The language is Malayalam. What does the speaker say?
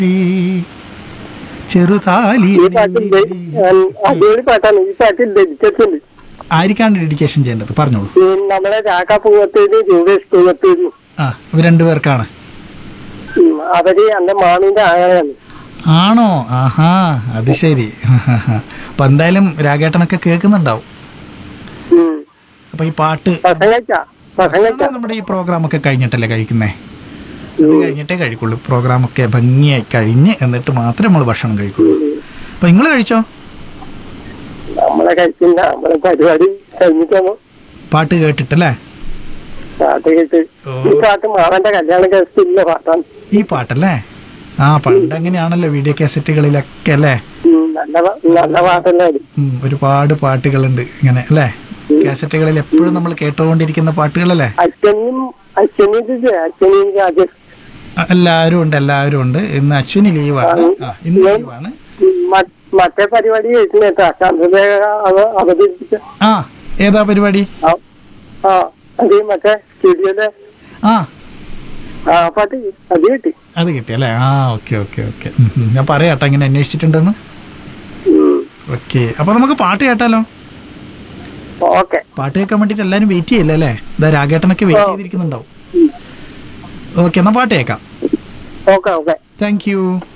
ചെറുതാലി ഈ പാട്ടിന്റെ അടിപൊളി പാട്ടാണ് ഈ പാട്ടിൽ ഡെഡിക്കേഷൻ ആയിരിക്കാണ്ട് ഡെഡിക്കേഷൻ ചെയ്യേണ്ടത് പറഞ്ഞോളൂ ഈ നമ്മളെ രാഘ പൂവത്തേന് രൂപേഷ് പൂവത്തേന് ആ ഇവർ രണ്ടുപേർക്കാണ് അവര് എന്റെ മാമിന്റെ ആയാണ് ആണോ ആഹാ അത് ശരി അപ്പൊ എന്തായാലും രാഗേട്ടനൊക്കെ കേൾക്കുന്നുണ്ടാവും ഉം. അപ്പൊ ഈ പാട്ട് പ്രസംഗിച്ച പ്രസംഗിച്ച നമ്മുടെ ഈ പ്രോഗ്രാം ഒക്കെ കഴിഞ്ഞിട്ടല്ലേ കഴിക്കുന്നേ അത് കഴിഞ്ഞിട്ടേ കഴിക്കുള്ളൂ പ്രോഗ്രാം ഒക്കെ ഭംഗിയായി കഴിഞ്ഞ് എന്നിട്ട് മാത്രമേ നമ്മൾ ഭക്ഷണം കഴിക്കുള്ളൂ അപ്പൊ നിങ്ങൾ കഴിച്ചോ നമ്മളെ കഴിക്കുന്ന നമ്മളെ പരിപാടി കഴിഞ്ഞിട്ടാണ് പാട്ട് കേട്ടിട്ടല്ലേ പാട്ട് കേട്ട് ഈ പാട്ട് മാമന്റെ കല്യാണ കേസില്ല പാട്ടാണ് ഈ പാട്ടല്ലേ ആ പണ്ട് അങ്ങനെയാണല്ലോ വീഡിയോ കാസറ്റുകളിലൊക്കെ അല്ലേ ഉം, നല്ല പാ- നല്ല പാട്ടല്ലേ അത്. ഉം, ഒരുപാട് പാട്ടുകളുണ്ട് ഇങ്ങനെ അല്ലേ കാസറ്റുകളിൽ എപ്പോഴും നമ്മൾ കേട്ടുകൊണ്ടിരിക്കുന്ന പാട്ടുകളല്ലേ അച്ഛനും അച്ഛനും ചേച്ചി അച്ഛനും രാജേഷ് ആ, എല്ലാവരും ഉണ്ട് എല്ലാവരും ഉണ്ട് ഇന്ന് അശ്വിനി ലീവാണ് ആ ഇന്ന് ലീവാണ് ഉം, മ- മറ്റേ പരിപാടി കേൾക്കുന്നേട്ടാ ചന്ദ്രലേഖ അവ- അവതരിപ്പിച്ച ആ ഏതാ പരിപാടി ആ ആ അത് ഈ മറ്റേ സ്റ്റുഡിയോയിലെ ആ ആ പാട്ട് അത് കിട്ടി അത് കിട്ടി അല്ലേ ആ ഓക്കെ ഓക്കെ ഓക്കെ ഞാൻ പറയാട്ടോ ഇങ്ങനെ അന്വേഷിച്ചിട്ടുണ്ടെന്ന് ഉം. ഓക്കെ അപ്പൊ നമുക്ക് പാട്ട് കേട്ടാലോ ഓക്കെ പാട്ട് കേൾക്കാൻ വേണ്ടിട്ട് എല്ലാരും വെയിറ്റ് ചെയ്യില്ല അല്ലേ ഇതാ രാഗേട്ടനൊക്കെ വെയിറ്റ് ചെയ്തിരിക്കുന്നുണ്ടാവും ഓക്കെ എന്നാ പാട്ട് കേൾക്കാം ഓക്കെ ഓക്കെ താങ്ക് യു